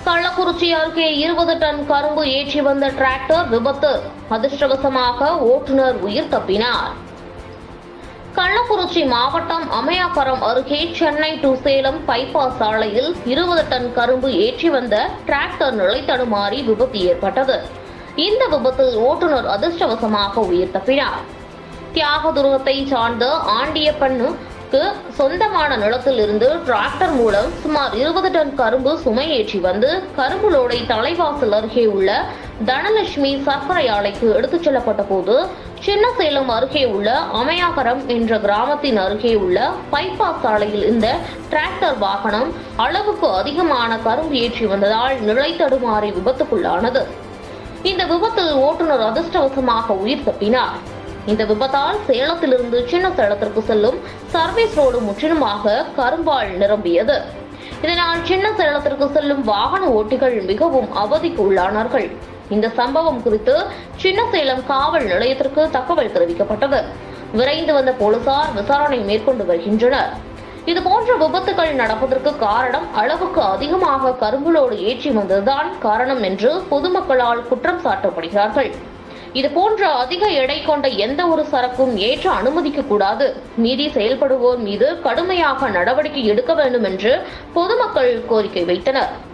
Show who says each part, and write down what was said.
Speaker 1: கள்ளக்குறிச்சி அருகே இருபது டன் கரும்பு ஏற்றி வந்த டிராக்டர் விபத்து அதிர்ஷ்டவசமாக ஓட்டுநர் உயிர் தப்பினார் கள்ளக்குறிச்சி மாவட்டம் அமையாபுரம் அருகே சென்னை டு சேலம் பைபாஸ் சாலையில் இருபது டன் கரும்பு ஏற்றி வந்த டிராக்டர் நிலைத்தடுமாறி விபத்து ஏற்பட்டது இந்த விபத்தில் ஓட்டுநர் அதிர்ஷ்டவசமாக உயிர் தப்பினார் தியாகதுருகத்தை சார்ந்த ஆண்டியப்பனுக்கு சொந்தமான நிலத்தில் இருந்து டிராக்டர் மூலம் சுமார் இருபது டன் கரும்பு சுமை ஏற்றி வந்து கரும்பு லோடை தலைவாசல் அருகே உள்ள தனலட்சுமி சர்க்கரை ஆலைக்கு எடுத்துச் செல்லப்பட்ட போது சின்னசேலம் அருகே உள்ள அமையாகரம் என்ற கிராமத்தின் அருகே உள்ள பைபாஸ் சாலையில் இந்த டிராக்டர் வாகனம் அளவுக்கு அதிகமான கரும்பு ஏற்றி வந்ததால் நிலை தடுமாறி விபத்துக்குள்ளானது இந்த விபத்தில் ஓட்டுநர் அதிர்ஷ்டவசமாக உயிர் தப்பினார் இந்த விபத்தால் சேலத்திலிருந்து சின்ன சேலத்திற்கு செல்லும் சர்வீஸ் ரோடு முற்றிலுமாக கரும்பால் நிரம்பியது இதனால் சின்ன சேலத்திற்கு செல்லும் வாகன ஓட்டிகள் மிகவும் அவதிக்கு உள்ளானார்கள் இந்த சம்பவம் குறித்து சின்னசேலம் காவல் நிலையத்திற்கு தகவல் தெரிவிக்கப்பட்டது விரைந்து வந்த போலீசார் விசாரணை மேற்கொண்டு வருகின்றனர் இதுபோன்ற விபத்துகள் நடப்பதற்கு காரணம் அளவுக்கு அதிகமாக கரும்புலோடு ஏற்றி வந்ததுதான் காரணம் என்று பொதுமக்களால் குற்றம் சாட்டப்படுகிறார்கள் இது போன்ற அதிக எடை கொண்ட எந்த ஒரு சரக்கும் ஏற்ற அனுமதிக்க கூடாது மீறி செயல்படுவோர் மீது கடுமையாக நடவடிக்கை எடுக்க வேண்டும் என்று பொதுமக்கள் கோரிக்கை வைத்தனர்